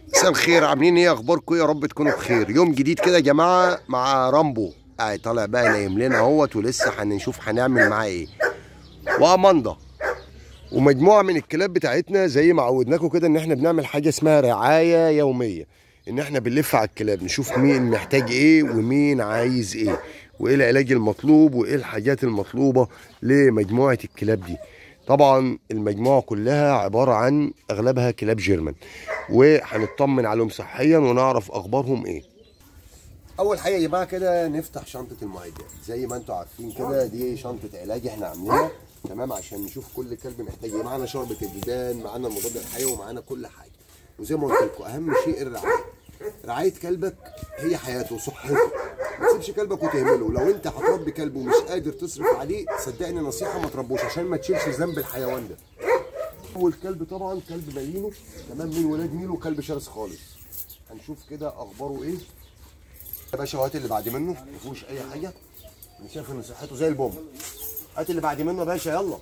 مساء الخير عاملين ايه اخباركم يا رب تكونوا بخير يوم جديد كده يا جماعه مع رامبو قاعد طالع بقى نايم لنا اهوت ولسه هنشوف هنعمل معاه ايه واماندا ومجموعه من الكلاب بتاعتنا زي ما عودناكم كده ان احنا بنعمل حاجه اسمها رعايه يوميه ان احنا بنلف على الكلاب نشوف مين محتاج ايه ومين عايز ايه وايه العلاج المطلوب وايه الحاجات المطلوبه لمجموعه الكلاب دي طبعا المجموعه كلها عباره عن اغلبها كلاب جيرمان وهنطمن عليهم صحيا ونعرف اخبارهم ايه اول حاجه يا جماعه كده نفتح شنطه المعدات زي ما انتم عارفين كده دي شنطه علاج احنا عاملينها تمام عشان نشوف كل كلب محتاج ايه معانا شربة الديدان معانا المضاد الحيوي ومعانا كل حاجه وزي ما قلت لكم اهم شيء الرعايه رعايه كلبك هي حياته وصحته ما تسيبش كلبك وتهمله لو انت هتربي كلب ومش قادر تصرف عليه صدقني نصيحه ما تربوش عشان ما تشيلش ذنب الحيوان ده اول كلب طبعا كلب مالينو تمام من ولاد ميلو كلب شرس خالص هنشوف كده اخباره ايه يا باشا هات اللي بعد منه ما فيهوش اي حاجه انا شايف ان صحته زي البوم هات اللي بعد منه يا باشا يلا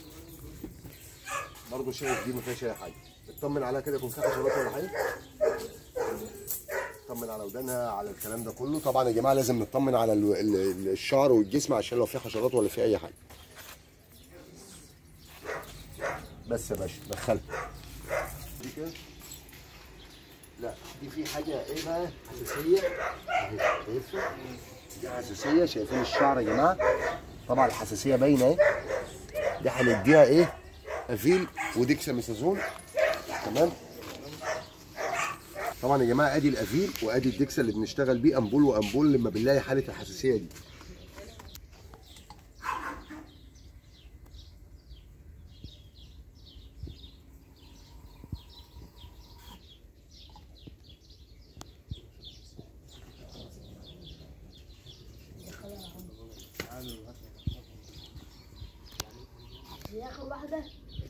برضه شايف دي ما فيهاش اي حاجه اطمن عليها كده يكون فيها حشرات ولا حاجه نطمن على ودانها على الكلام ده كله طبعا يا جماعه لازم نطمن على ال- ال- الشعر والجسم عشان لو في حشرات ولا في اي حاجه بس يا باشا دخلها دي كده لا دي في حاجه ايه بقى حساسيه اهي شايفها دي حساسيه شايفين الشعر يا جماعه طبعا الحساسيه باينه اهي دي هنديها ايه افيل وديكساميثازون تمام طبعا يا جماعه ادي الافيل وادي الديكسا اللي بنشتغل بيه امبول وامبول لما بنلاقي حاله الحساسيه دي دي اخر واحدة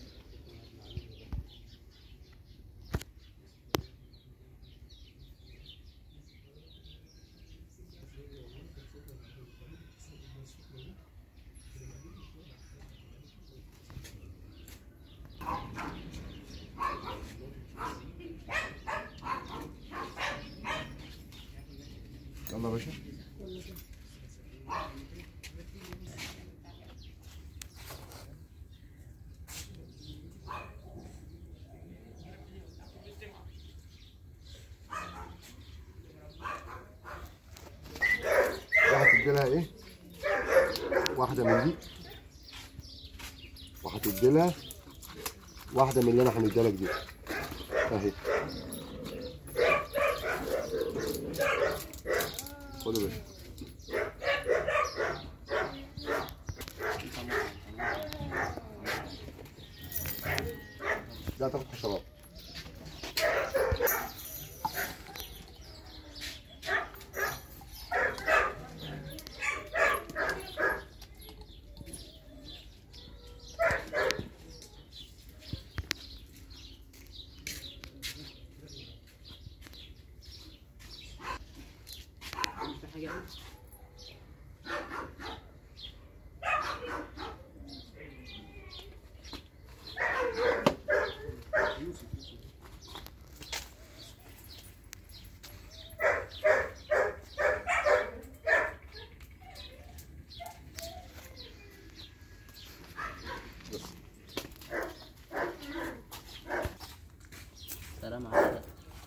يلا يا باشا وهتدي لها ايه؟ واحدة من دي وهتدي لها واحدة من اللي انا هنديها لك دي اهي خد يا باشا ده هتاخد حشرات سلام عليكم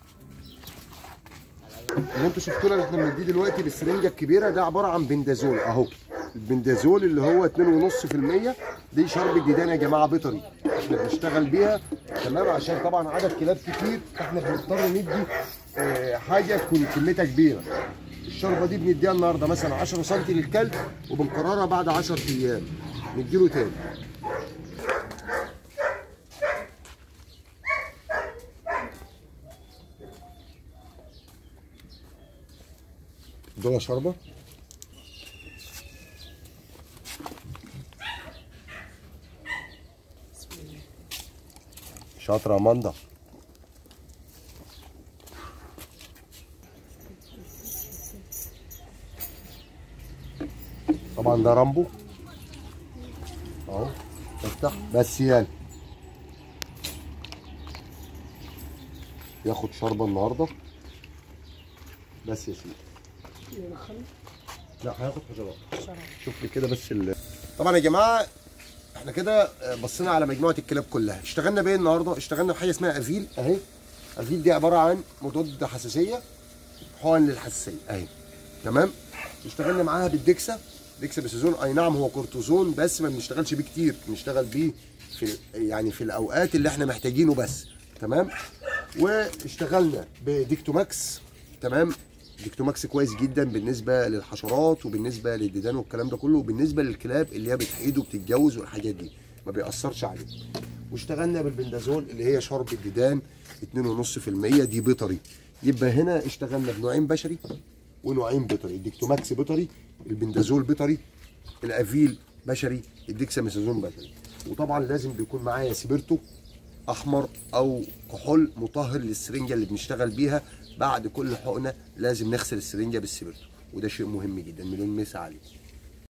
اللي انتوا شفتونا اللي احنا بنديه دلوقتي بالسرنجه الكبيره ده عباره عن بندازول اهو البندازول اللي هو 2.5% دي شرب ديدان يا جماعه بيطري احنا بنشتغل بيها تمام عشان طبعا عدد كلاب كتير احنا بنضطر ندي اه، حاجه تكون كميتها كبيره الشربه دي بنديها النهارده مثلا 10 سم للكلب وبنكررها بعد 10 ايام نديله تاني دول شربه شاطره ماندا طبعا ده رامبو اهو افتح بس يلا ياخد شربه النهارده بس يا سيدي ندخله لا هياخد حشرات شراب شوف لي كده بس ال... طبعا يا جماعه احنا كده بصينا على مجموعه الكلاب كلها اشتغلنا بايه النهارده اشتغلنا بحاجه اسمها افيل اهي افيل دي عباره عن مضاد حساسيه حقن للحساسيه اهي تمام اشتغلنا معاها بالدكسا دكسا بسيزون اي نعم هو كورتيزون بس ما بنشتغلش بيه كتير بنشتغل بيه في ال- يعني في الاوقات اللي احنا محتاجينه بس تمام واشتغلنا بديكتوماكس تمام ديكتوماكس كويس جدا بالنسبه للحشرات وبالنسبه للديدان والكلام ده كله وبالنسبه للكلاب اللي هي بتحيد وبتتجوز والحاجات دي ما بيأثرش عليه واشتغلنا بالبندازول اللي هي شرب الديدان 2.5% دي بيطري يبقى هنا اشتغلنا بنوعين بشري ونوعين بيطري الديكتوماكس بيطري البندازول بيطري الافيل بشري الديكساميثازون بشري وطبعا لازم بيكون معايا سيبرتو احمر او كحول مطهر للسرنجه اللي بنشتغل بيها بعد كل حقنه لازم نغسل السرنجه بالسيبرتو وده شيء مهم جدا مليون مسا عليه